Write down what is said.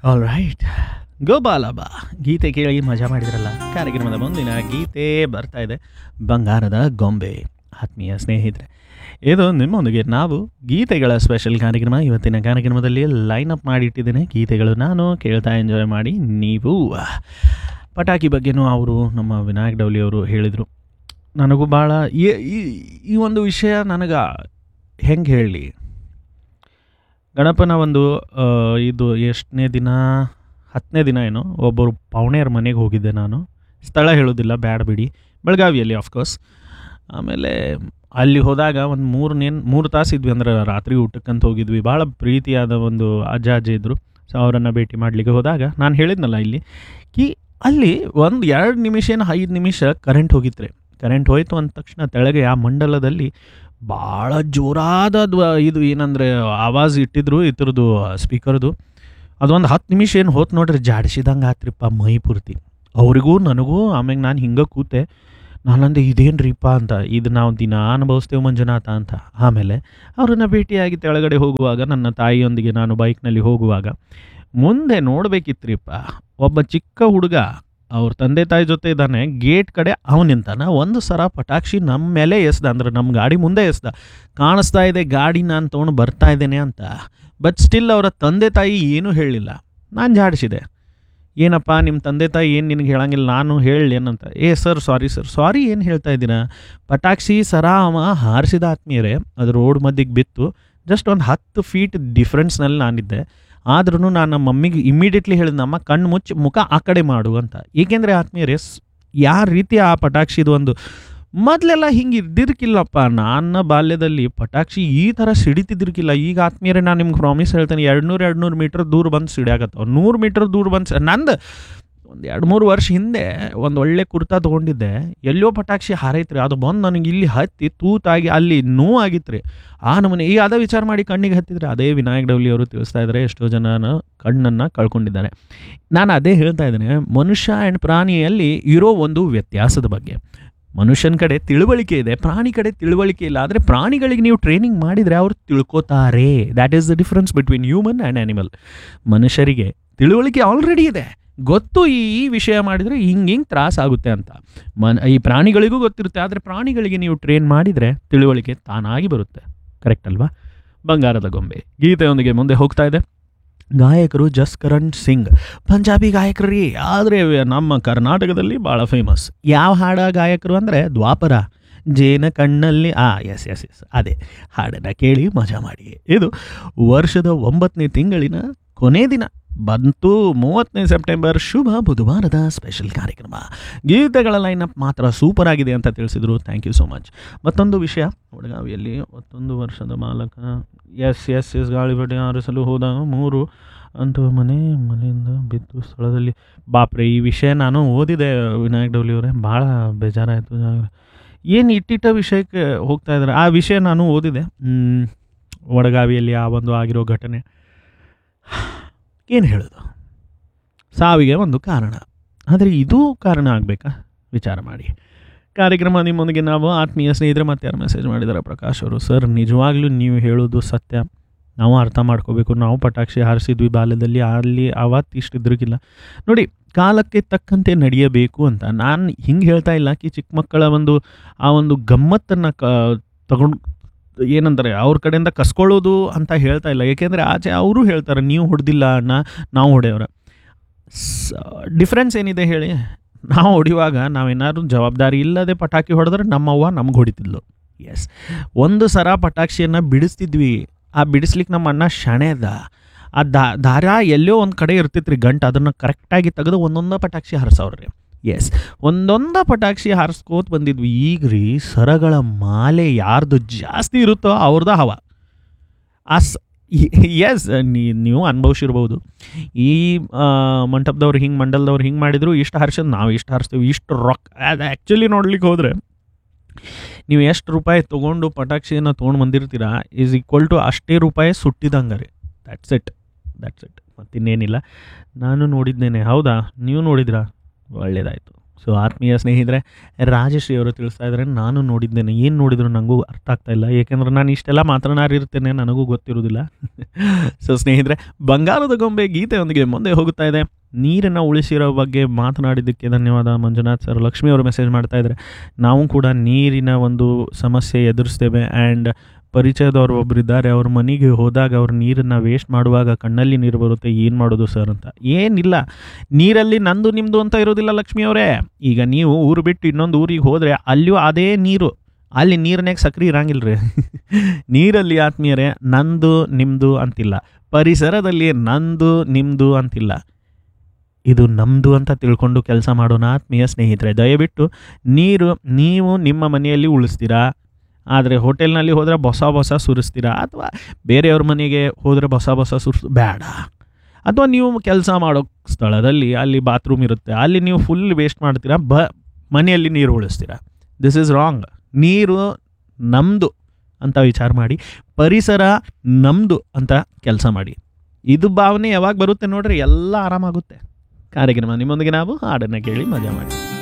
all right ಗೋಪಾಲಬ ಗೀತೆ ಕೇಳಿ ಮಜಾ ಮಾಡಿದ್ರಲ್ಲ ಕಾರ್ಯಕ್ರಮದ ಮುಂದಿನ ಗೀತೆ ಬರ್ತಾ ಇದೆ ಬಂಗಾರದ ಗೊಂಬೆ ಆತ್ಮೀಯ ಸ್ನೇಹಿತರೆ ಇದು ನಿಮ್ಮೊಂದಿಗೆ ನಾವು ಗೀತೆಗಳ ಸ್ಪೆಷಲ್ ಕಾರ್ಯಕ್ರಮ ಇವತ್ತಿನ ಕಾರ್ಯಕ್ರಮದಲ್ಲಿ ಲೈನ್ ಅಪ್ ಮಾಡಿಟ್ಟಿದ್ದೇನೆ ಗೀತೆಗಳು ನಾನು ಕೇಳ್ತಾ ಎಂಜಾಯ್ ಮಾಡಿ ನೀವು ಪಟಾಕಿ ಬಗ್ಗೆನೂ ಅವರು ನಮ್ಮ ವಿನಾಯಕ್ ಡೌಲಿ ಅವರು ಹೇಳಿದರು ನನಗೂ ಭಾಳ ಈ- ಈ- ಈ ಒಂದು ವಿಷಯ ನನಗೆ ಹೆಂಗೆ ಹೇಳಲಿ ಗಣಪನ ಒಂದು ಆ, ಇದು ಎಷ್ಟನೇ ದಿನ ಹತ್ತನೇ ದಿನ ಏನೋ ಒಬ್ಬರು ಪಾವಣೆಯರ ಮನೆಗೆ ಹೋಗಿದ್ದೆ ನಾನು ಸ್ಥಳ ಹೇಳೋದಿಲ್ಲ ಬ್ಯಾಡ ಬಿಡಿ ಬೆಳಗಾವಿಯಲ್ಲಿ ಆಫ್ಕೋರ್ಸ್ ಆಮೇಲೆ ಅಲ್ಲಿ ಹೋದಾಗ ಒಂದು ಮೂರು ನೇನ್ ಮೂರು ತಾಸು ಇದ್ವಿ ಅಂದ್ರೆ ರಾತ್ರಿ ಊಟಕ್ಕಂತ ಹೋಗಿದ್ವಿ ಭಾಳ ಪ್ರೀತಿಯಾದ ಒಂದು ಅಜ್ಜ ಅಜ್ಜಿ ಇದ್ದರು ಸೊ ಅವರನ್ನು ಭೇಟಿ ಮಾಡಲಿಕ್ಕೆ ಹೋದಾಗ ನಾನು ಹೇಳಿದ್ನಲ್ಲ ಇಲ್ಲಿ ಕಿ ಅಲ್ಲಿ ಒಂದು ಎರಡು ನಿಮಿಷ ಏನು ಐದು ನಿಮಿಷ ಕರೆಂಟ್ ಹೋಗಿತ್ತು ಕರೆಂಟ್ ಹೋಯ್ತು ಅಂದ ತಕ್ಷಣ ತೆಳಗೆ ಆ ಮಂಡಲದಲ್ಲಿ ಭಾಳ ಜೋರಾದ ದ್ವ- ಇದು ಏನಂದರೆ ಆವಾಜ್ ಇಟ್ಟಿದ್ರು ಇದ್ರದ್ದು ಸ್ಪೀಕರ್ದು ಅದೊಂದು ಹತ್ತು ನಿಮಿಷ ಏನು ಹೋತ್ ನೋಡ್ರಿ ಜಾಡಿಸಿದಂಗೆ ಆತ್ರಿಪ್ಪ ಮೈ ಪೂರ್ತಿ ಅವ್ರಿಗೂ ನನಗೂ ಆಮ್ಯಾಗ ನಾನು ಹಿಂಗೆ ಕೂತೆ ನಾನಂದೆ ಇದೇನು ರೀಪ ಅಂತ ಇದು ನಾವು ದಿನ ಅನುಭವಿಸ್ತೇವೆ ಮಂಜುನಾಥ ಅಂತ ಆಮೇಲೆ ಅವ್ರನ್ನ ಭೇಟಿಯಾಗಿ ತೆಳಗಡೆ ಹೋಗುವಾಗ ನನ್ನ ತಾಯಿಯೊಂದಿಗೆ ನಾನು ಬೈಕ್ನಲ್ಲಿ ಹೋಗುವಾಗ ಮುಂದೆ ನೋಡ್ಬೇಕಿತ್ರಿಪ್ಪ ಒಬ್ಬ ಚಿಕ್ಕ ಹುಡುಗ ಅವ್ರ ತಂದೆ ತಾಯಿ ಜೊತೆ ಇದ್ದಾನೆ ಗೇಟ್ ಕಡೆ ಅವನು ನಿಂತಾನ ಒಂದು ಸರ ಪಟಾಕ್ಷಿ ನಮ್ಮ ಮೇಲೆ ಎಸ್ದ ಅಂದ್ರೆ ನಮ್ಮ ಗಾಡಿ ಮುಂದೆ ಎಸ್ದ ಕಾಣಿಸ್ತಾ ಇದೆ ಗಾಡಿ ನಾನು ತೊಗೊಂಡು ಬರ್ತಾ ಇದ್ದೇನೆ ಅಂತ ಬಟ್ ಸ್ಟಿಲ್ ಅವರ ತಂದೆ ತಾಯಿ ಏನೂ ಹೇಳಲಿಲ್ಲ ನಾನು ಜಾಡಿಸಿದೆ ಏನಪ್ಪ ನಿಮ್ಮ ತಂದೆ ತಾಯಿ ಏನು ನಿನಗೆ ಹೇಳಂಗಿಲ್ಲ ನಾನು ಹೇಳಲಿ ಏನಂತ ಏ ಸರ್ ಸಾರಿ ಸರ್ ಸಾರಿ ಏನು ಹೇಳ್ತಾ ಇದ್ದೀರಾ ಪಟಾಕ್ಷಿ ಸರ ಅವ ಹಾರಿಸಿದ ಆತ್ಮೀಯರೇ ಅದು ರೋಡ್ ಮಧ್ಯಕ್ಕೆ ಬಿತ್ತು ಜಸ್ಟ್ ಒಂದು ಹತ್ತು ಫೀಟ್ ಡಿಫ್ರೆನ್ಸ್ನಲ್ಲಿ ನಾನಿದ್ದೆ ಆದ್ರೂ ನಾನು ನಮ್ಮ ಮಮ್ಮಿಗೆ ಇಮಿಡಿಯೇಟ್ಲಿ ಹೇಳಿದ ನಮ್ಮ ಕಣ್ಣು ಮುಚ್ಚಿ ಮುಖ ಆ ಕಡೆ ಮಾಡು ಅಂತ ಏಕೆಂದರೆ ಆತ್ಮೀಯರೇ ಸ್- ಯಾವ ರೀತಿ ಆ ಪಟಾಕ್ಷಿದು ಒಂದು ಮೊದಲೆಲ್ಲ ಹಿಂಗೆ ಇದ್ದಿರ್ಕಿಲ್ಲಪ್ಪ ನನ್ನ ಬಾಲ್ಯದಲ್ಲಿ ಪಟಾಕ್ಷಿ ಈ ಥರ ಸಿಡಿತಿದ್ದಿರ್ಕಿಲ್ಲ ಈಗ ಆತ್ಮೀಯರೇ ನಾನು ನಿಮ್ಗೆ ಪ್ರಾಮಿಸ್ ಹೇಳ್ತೇನೆ ಎರಡು ನೂರು ಎರಡು ನೂರು ಮೀಟ್ರ್ ದೂರ ಬಂದು ಸಿಡಿಯಾಕತ್ತವ ನೂರು ಮೀಟ್ರ್ ದೂರ ಬಂದು ನಂದು ಒಂದು ಎರಡು ಮೂರು ವರ್ಷ ಹಿಂದೆ ಒಂದು ಒಳ್ಳೆ ಕುರ್ತಾ ತೊಗೊಂಡಿದ್ದೆ ಎಲ್ಲೋ ಪಟಾಕ್ಷಿ ಹಾರೈತ್ರಿ ಅದು ಬಂದು ನನಗೆ ಇಲ್ಲಿ ಹತ್ತಿ ತೂತಾಗಿ ಅಲ್ಲಿ ನೋವಾಗಿತ್ತು ರೀ ಆ ನಮೂನೆ ಈಗ ಅದೇ ವಿಚಾರ ಮಾಡಿ ಕಣ್ಣಿಗೆ ಹತ್ತಿದ್ರೆ ಅದೇ ವಿನಾಯಕ್ ಡೌಲಿ ಅವರು ತಿಳಿಸ್ತಾ ಇದ್ದಾರೆ ಎಷ್ಟೋ ಜನನ ಕಣ್ಣನ್ನು ಕಳ್ಕೊಂಡಿದ್ದಾರೆ ನಾನು ಅದೇ ಹೇಳ್ತಾ ಇದ್ದೇನೆ ಮನುಷ್ಯ ಆ್ಯಂಡ್ ಪ್ರಾಣಿಯಲ್ಲಿ ಇರೋ ಒಂದು ವ್ಯತ್ಯಾಸದ ಬಗ್ಗೆ ಮನುಷ್ಯನ ಕಡೆ ತಿಳುವಳಿಕೆ ಇದೆ ಪ್ರಾಣಿ ಕಡೆ ತಿಳುವಳಿಕೆ ಇಲ್ಲ ಆದರೆ ಪ್ರಾಣಿಗಳಿಗೆ ನೀವು ಟ್ರೈನಿಂಗ್ ಮಾಡಿದರೆ ಅವ್ರು ತಿಳ್ಕೊತಾರೆ that is the difference between human and animal ಮನುಷ್ಯರಿಗೆ ತಿಳುವಳಿಕೆ ಆಲ್ರೆಡಿ ಇದೆ ಗೊತ್ತು ಈ ಈ ವಿಷಯ ಮಾಡಿದರೆ ಹಿಂಗೆ ಹಿಂಗೆ ತ್ರಾಸ ಆಗುತ್ತೆ ಅಂತ ಮನ್ ಈ ಪ್ರಾಣಿಗಳಿಗೂ ಗೊತ್ತಿರುತ್ತೆ ಆದರೆ ಪ್ರಾಣಿಗಳಿಗೆ ನೀವು ಟ್ರೈನ್ ಮಾಡಿದರೆ ತಿಳುವಳಿಕೆ ತಾನಾಗಿ ಬರುತ್ತೆ ಕರೆಕ್ಟ್ ಅಲ್ವಾ ಬಂಗಾರದ ಗೊಂಬೆ ಗೀತೆಯೊಂದಿಗೆ ಮುಂದೆ ಹೋಗ್ತಾ ಇದೆ ಗಾಯಕರು ಜಸ್ಕರಣ್ ಸಿಂಗ್ ಪಂಜಾಬಿ ಗಾಯಕರು ರೀ ಆದರೆ ನಮ್ಮ ಕರ್ನಾಟಕದಲ್ಲಿ ಭಾಳ ಫೇಮಸ್ ಯಾವ ಹಾಡ ಗಾಯಕರು ಅಂದರೆ ದ್ವಾಪರ ಜೇನ ಕಣ್ಣಲ್ಲಿ ಆ ಎಸ್ ಎಸ್ ಎಸ್ ಅದೇ ಹಾಡನ್ನು ಕೇಳಿ ಮಜಾ ಮಾಡಿ ಇದು ವರ್ಷದ ಒಂಬತ್ತನೇ ತಿಂಗಳಿನ ಕೊನೆ ದಿನ ಬಂತು ಮೂವತ್ತನೇ ಸೆಪ್ಟೆಂಬರ್ ಶುಭ ಬುಧವಾರದ ಸ್ಪೆಷಲ್ ಕಾರ್ಯಕ್ರಮ ಗೀತೆಗಳ ಲೈನಪ್ ಮಾತ್ರ ಸೂಪರ್ ಆಗಿದೆ ಅಂತ ತಿಳಿಸಿದರು ಥ್ಯಾಂಕ್ ಯು ಸೋ ಮಚ್ ಮತ್ತೊಂದು ವಿಷಯ ಹುಡುಗಾವಿಯಲ್ಲಿ ಮತ್ತೊಂದು ವರ್ಷದ ಮಾಲಕ ಎಸ್ ಎಸ್ ಎಸ್ ಗಾಳಿಪಟ ಆರಿಸಲು ಹೋದ ಮೂರು ಅಂತ ಮನೆ ಮನೆಯಿಂದ ಬಿದ್ದು ಸ್ಥಳದಲ್ಲಿ ಬಾಪ್ರೆ ಈ ವಿಷಯ ನಾನು ಓದಿದೆ ವಿನಾಯಕ್ ಡೌಲಿ ಅವರೇ ಭಾಳ ಬೇಜಾರಾಯಿತು ಏನು ಇಟ್ಟಿಟ್ಟ ವಿಷಯಕ್ಕೆ ಹೋಗ್ತಾ ಇದ್ದಾರೆ ಆ ವಿಷಯ ನಾನು ಓದಿದೆ ಹ್ಮ್, ವಡಗಾವಿಯಲ್ಲಿ ಆ ಒಂದು ಆಗಿರೋ ಘಟನೆ ಏನು ಹೇಳೋದು ಸಾವಿಗೆ ಒಂದು ಕಾರಣ ಆದರೆ ಇದು ಕಾರಣ ಆಗಬೇಕಾ ವಿಚಾರ ಮಾಡಿ ಕಾರ್ಯಕ್ರಮ ನಿಮ್ಮೊಂದಿಗೆ ನಾವು ಆತ್ಮೀಯ ಸ್ನೇಹಿತರೆ ಮತ್ತೆ ಯಾರು ಮೆಸೇಜ್ ಮಾಡಿದ್ದಾರೆ ಪ್ರಕಾಶ್ ಅವರು ಸರ್ ನಿಜವಾಗ್ಲೂ ನೀವು ಹೇಳೋದು ಸತ್ಯ ನಾವು ಅರ್ಥ ಮಾಡ್ಕೋಬೇಕು ನಾವು ಪಟಾಕ್ಷಿ ಹಾರಿಸಿದ್ವಿ ಬಾಲ್ಯದಲ್ಲಿ ಅಲ್ಲಿ ಅವತ್ತು ಇಷ್ಟು ಇದ್ರಿಗಿಲ್ಲ ನೋಡಿ ಕಾಲಕ್ಕೆ ತಕ್ಕಂತೆ ನಡೆಯಬೇಕು ಅಂತ ನಾನು ಹಿಂಗೆ ಹೇಳ್ತಾ ಇಲ್ಲ ಕಿ ಚಿಕ್ಕ ಮಕ್ಕಳ ಒಂದು ಆ ಒಂದು ಗಮ್ಮತ್ತನ್ನು ಕ ತಗೊಂಡು ಏನಂತಾರೆ ಅವ್ರ ಕಡೆಯಿಂದ ಕಸ್ಕೊಳ್ಳೋದು ಅಂತ ಹೇಳ್ತಾ ಇಲ್ಲ ಏಕೆಂದರೆ ಆಚೆ ಅವರು ಹೇಳ್ತಾರೆ ನೀವು ಹೊಡೆದಿಲ್ಲ ಅಣ್ಣ ನಾವು ಹೊಡೆಯವ್ರ ಡಿಫ್ರೆನ್ಸ್ ಏನಿದೆ ಹೇಳಿ ನಾವು ಹೊಡೆಯುವಾಗ ನಾವೇನಾದ್ರು ಜವಾಬ್ದಾರಿ ಇಲ್ಲದೆ ಪಟಾಕಿ ಹೊಡೆದ್ರೆ ನಮ್ಮವ್ವ ನಮ್ಗೆ ಹೊಡಿತಿದ್ಲು ಎಸ್ ಒಂದು ಸರ ಪಟಾಕ್ಷಿಯನ್ನು ಬಿಡಿಸ್ತಿದ್ವಿ ಆ ಬಿಡಿಸ್ಲಿಕ್ಕೆ ನಮ್ಮ ಅಣ್ಣ ಶಣೆದ ಆ ದಾ ದಾರ ಎಲ್ಲೋ ಒಂದು ಕಡೆ ಇರ್ತಿತ್ತು ರೀ ಗಂಟು ಅದನ್ನು ಕರೆಕ್ಟಾಗಿ ತೆಗೆದು ಒಂದೊಂದು ಪಟಾಕ್ಷಿ ಹಾರಿಸವ್ರಿ ಎಸ್ ಒಂದೊಂದ ಪಟಾಕ್ಷಿ ಹಾರಿಸ್ಕೋತ ಬಂದಿದ್ವಿ ಈಗ ರೀ ಸರಗಳ ಮಾಲೆ ಯಾರ್ದು ಜಾಸ್ತಿ ಇರುತ್ತೋ ಅವ್ರದ ಹವ ಆ ಸ್ ಎಸ್ ನೀವು ಅನುಭವಿಸಿರ್ಬೋದು ಈ ಆ, ಮಂಟಪದವ್ರು ಹಿಂಗೆ ಮಂಡಲದವ್ರು ಹಿಂಗೆ ಮಾಡಿದ್ರು ಇಷ್ಟು ಹಾರಿಸೋದು ನಾವು ಇಷ್ಟು ಹಾರಿಸ್ತೀವಿ ಇಷ್ಟು ರೊಕ್ಕ ಅದು ಆ್ಯಕ್ಚುಲಿ ನೋಡ್ಲಿಕ್ಕೆ ಹೋದರೆ ನೀವು ಎಷ್ಟು ರೂಪಾಯಿ ತೊಗೊಂಡು ಪಟಾಕ್ಷಿಯನ್ನು ತೊಗೊಂಡು ಬಂದಿರ್ತೀರಾ ಈಸ್ ಈಕ್ವಲ್ ಟು ಅಷ್ಟೇ ರೂಪಾಯಿ ಸುಟ್ಟಿದಂಗೆ ರೀ ದ್ಯಾಟ್ಸ್ ಇಟ್ ದ್ಯಾಟ್ಸ್ ಇಟ್ ಮತ್ತಿನ್ನೇನಿಲ್ಲ ನಾನು ನೋಡಿದ್ದೇನೆ ಹೌದಾ ನೀವು ನೋಡಿದ್ರಾ ಒಳ್ಳೇದಾಯಿತು ಸೊ ಆತ್ಮೀಯ ಸ್ನೇಹಿತರೆ ರಾಜಶ್ರೀ ಅವರು ತಿಳಿಸ್ತಾ ಇದ್ದಾರೆ ನಾನು ನೋಡಿದ್ದೇನೆ ಏನು ನೋಡಿದ್ರು ನನಗೂ ಅರ್ಥ ಆಗ್ತಾ ಇಲ್ಲ ಏಕೆಂದ್ರೆ ನಾನು ಇಷ್ಟೆಲ್ಲ ಮಾತನಾಡಿರ್ತೇನೆ ನನಗೂ ಗೊತ್ತಿರೋದಿಲ್ಲ ಸೊ ಸ್ನೇಹಿತರೆ ಬಂಗಾರದ ಗೊಂಬೆ ಗೀತೆಯೊಂದಿಗೆ ಮುಂದೆ ಹೋಗುತ್ತಾ ಇದೆ ನೀರನ್ನು ಉಳಿಸಿರೋ ಬಗ್ಗೆ ಮಾತನಾಡಿದ್ದಕ್ಕೆ ಧನ್ಯವಾದ ಮಂಜುನಾಥ್ ಸರ್ ಲಕ್ಷ್ಮಿ ಅವರು ಮೆಸೇಜ್ ಮಾಡ್ತಾ ಇದ್ದಾರೆ ನಾವು ಕೂಡ ನೀರಿನ ಒಂದು ಸಮಸ್ಯೆ ಎದುರಿಸ್ತೇವೆ ಆ್ಯಂಡ್ ಪರಿಚಯದವ್ರು ಒಬ್ರು ಇದ್ದಾರೆ ಅವ್ರ ಮನೆಗೆ ಹೋದಾಗ ಅವ್ರು ನೀರನ್ನು ವೇಸ್ಟ್ ಮಾಡುವಾಗ ಕಣ್ಣಲ್ಲಿ ನೀರು ಬರುತ್ತೆ ಏನು ಮಾಡೋದು ಸರ್ ಅಂತ ಏನಿಲ್ಲ ನೀರಲ್ಲಿ ನಂದು ನಿಮ್ಮದು ಅಂತ ಇರೋದಿಲ್ಲ ಲಕ್ಷ್ಮಿ ಅವರೇ ಈಗ ನೀವು ಊರು ಬಿಟ್ಟು ಇನ್ನೊಂದು ಊರಿಗೆ ಹೋದರೆ ಅಲ್ಲಿಯೂ ಅದೇ ನೀರು ಅಲ್ಲಿ ನೀರಿನಾಗ ಸಕ್ರೆ ಇರಂಗಿಲ್ಲ ರೀ ನೀರಲ್ಲಿ ಆತ್ಮೀಯರೇ ನಂದು ನಿಮ್ಮದು ಅಂತಿಲ್ಲ ಪರಿಸರದಲ್ಲಿ ನಂದು ನಿಮ್ಮದು ಅಂತಿಲ್ಲ ಇದು ನಮ್ಮದು ಅಂತ ತಿಳ್ಕೊಂಡು ಕೆಲಸ ಮಾಡೋಣ ಆತ್ಮೀಯ ಸ್ನೇಹಿತರೆ ದಯವಿಟ್ಟು ನೀರು ನೀವು ನಿಮ್ಮ ಮನೆಯಲ್ಲಿ ಉಳಿಸ್ತೀರಾ ಆದರೆ ಹೋಟೆಲ್ನಲ್ಲಿ ಹೋದರೆ ಬೊಸ ಬೊಸ ಸುರಿಸ್ತೀರಾ ಅಥವಾ ಬೇರೆಯವ್ರ ಮನೆಗೆ ಹೋದರೆ ಬೊಸ ಬೊಸ ಸುರಿಸ್ ಬೇಡ ಅಥವಾ ನೀವು ಕೆಲಸ ಮಾಡೋ ಸ್ಥಳದಲ್ಲಿ ಅಲ್ಲಿ ಬಾತ್ರೂಮ್ ಇರುತ್ತೆ ಅಲ್ಲಿ ನೀವು ಫುಲ್ ವೇಸ್ಟ್ ಮಾಡ್ತೀರಾ ಬ ಮನೆಯಲ್ಲಿ ನೀರು ಉಳಿಸ್ತೀರಾ ದಿಸ್ ಈಸ್ ರಾಂಗ್ ನೀರು ನಮ್ಮದು ಅಂತ ವಿಚಾರ ಮಾಡಿ ಪರಿಸರ ನಮ್ಮದು ಅಂತ ಕೆಲಸ ಮಾಡಿ ಇದು ಭಾವನೆ ಯಾವಾಗ ಬರುತ್ತೆ ನೋಡ್ರಿ ಎಲ್ಲ ಆರಾಮಾಗುತ್ತೆ ಕಾರ್ಯಕ್ರಮ ನಿಮ್ಮೊಂದಿಗೆ ನಾವು ಹಾಡನ್ನು ಕೇಳಿ ಮಜಾ ಮಾಡಿ